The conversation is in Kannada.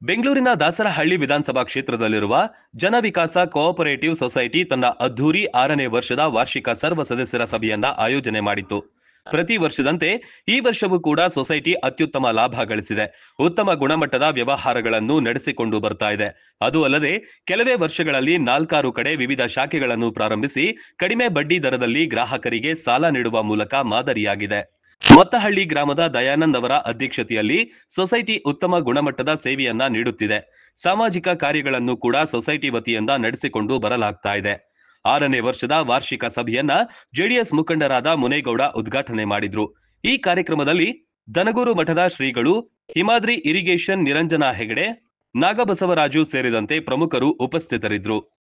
ಬೆಂಗಳೂರಿನ ದಾಸರಹಳ್ಳಿ ವಿಧಾನಸಭಾ ಕ್ಷೇತ್ರದಲ್ಲಿರುವ ಜನವಿಕಾಸ ಕೋಆಪರೇಟಿವ್ ಸೊಸೈಟಿ ತನ್ನ ಅದ್ಧೂರಿ ಆರನೇ ವರ್ಷದ ವಾರ್ಷಿಕ ಸರ್ವ ಸದಸ್ಯರ ಸಭೆಯನ್ನ ಆಯೋಜನೆ ಮಾಡಿತ್ತು ಪ್ರತಿ ವರ್ಷದಂತೆ ಈ ವರ್ಷವೂ ಕೂಡ ಸೊಸೈಟಿ ಅತ್ಯುತ್ತಮ ಲಾಭ ಗಳಿಸಿದೆ ಉತ್ತಮ ಗುಣಮಟ್ಟದ ವ್ಯವಹಾರಗಳನ್ನು ನಡೆಸಿಕೊಂಡು ಬರ್ತಾ ಇದೆ ಅದು ಅಲ್ಲದೆ ಕೆಲವೇ ವರ್ಷಗಳಲ್ಲಿ ನಾಲ್ಕಾರು ಕಡೆ ವಿವಿಧ ಶಾಖೆಗಳನ್ನು ಪ್ರಾರಂಭಿಸಿ ಕಡಿಮೆ ಬಡ್ಡಿ ದರದಲ್ಲಿ ಗ್ರಾಹಕರಿಗೆ ಸಾಲ ನೀಡುವ ಮೂಲಕ ಮಾದರಿಯಾಗಿದೆ ಮೊತ್ತಹಳ್ಳಿ ಗ್ರಾಮದ ದಯಾನಂದ್ ಅವರ ಅಧ್ಯಕ್ಷತೆಯಲ್ಲಿ ಸೊಸೈಟಿ ಉತ್ತಮ ಗುಣಮಟ್ಟದ ಸೇವೆಯನ್ನ ನೀಡುತ್ತಿದೆ ಸಾಮಾಜಿಕ ಕಾರ್ಯಗಳನ್ನು ಕೂಡ ಸೊಸೈಟಿ ವತಿಯಿಂದ ನಡೆಸಿಕೊಂಡು ಬರಲಾಗ್ತಾ ಇದೆ ಆರನೇ ವರ್ಷದ ವಾರ್ಷಿಕ ಸಭೆಯನ್ನ ಜೆಡಿಎಸ್ ಮುಖಂಡರಾದ ಮುನೇಗೌಡ ಉದ್ಘಾಟನೆ ಮಾಡಿದ್ರು ಈ ಕಾರ್ಯಕ್ರಮದಲ್ಲಿ ದನಗೂರು ಮಠದ ಶ್ರೀಗಳು ಹಿಮಾದ್ರಿ ಇರಿಗೇಷನ್ ನಿರಂಜನ ಹೆಗಡೆ ನಾಗಬಸವರಾಜು ಸೇರಿದಂತೆ ಪ್ರಮುಖರು ಉಪಸ್ಥಿತರಿದ್ದರು